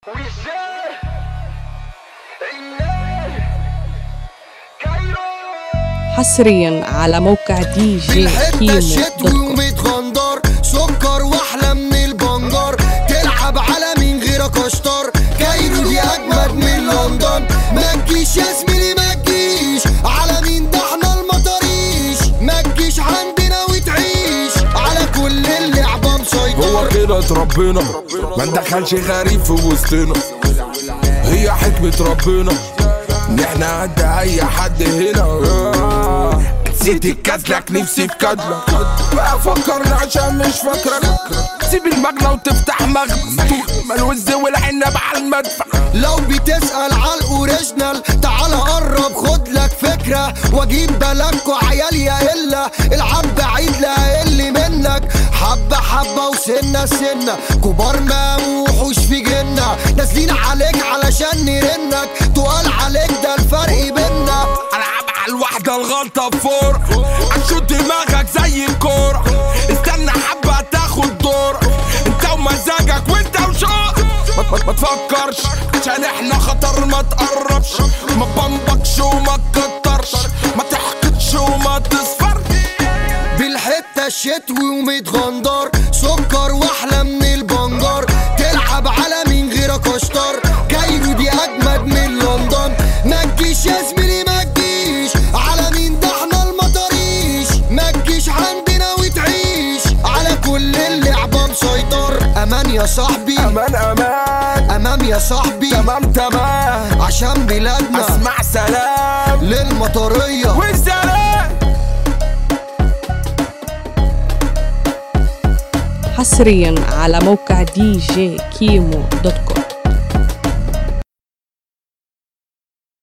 حصريا على موقع دي جي الحتة كيمو الشتوي دوت كوم. ومتغندر سكر واحلى من البنجر تلعب على مين غيرك اشطر كايرو دي اجمد من لندن ما تجيش يا زميلي ما تجيش على مين ده احنا المطاريش ما تجيش عندنا وتعيش على كل اللعبة هو مسيطر كده اتربينا ما ندخلش غريب في وسطنا هي حكمة ربنا ان احنا قد اي حد هنا آه. نسيت الكازلك نفسي في كادلك بقى فكرني عشان مش فاكرك سيب المجنى وتفتح مفتوح ما الوز والعنب على المدفع لو بتسأل على الاوريجينال تعال قرب خد لك فكرة واجيب بالكوا عيال يا إلا العب بعيد لا يقل منك حبة حبة وسنة سنة كبار ما وحوش في جنة نازلين عليك علشان نرنك تقال عليك ده الفرق بينا العب على الواحدة الغلطة بفور هتشوط دماغك زي الكورة استنى حبة تاخد دور انت ومزاجك وانت وشوق ما, ما, ما تفكرش عشان احنا خطر ما تقربش ما بمبكش وما تكترش ما تحقدش وما تصفرش بالحتة الشتوي ومتغندر سكر واحلى من البنجر تلعب على مين غيرك اشطر كايرو دي اجمد من لندن ما تجيش يا زميلي ما تجيش على مين ده احنا المطاريش ما تجيش عندنا وتعيش على كل اللعبة مسيطر امان يا صاحبي امان امان امام يا صاحبي تمام تمام عشان بلادنا اسمع سلام للمطرية والسلام حصريا على موقع دي جي كيمو دوت كوم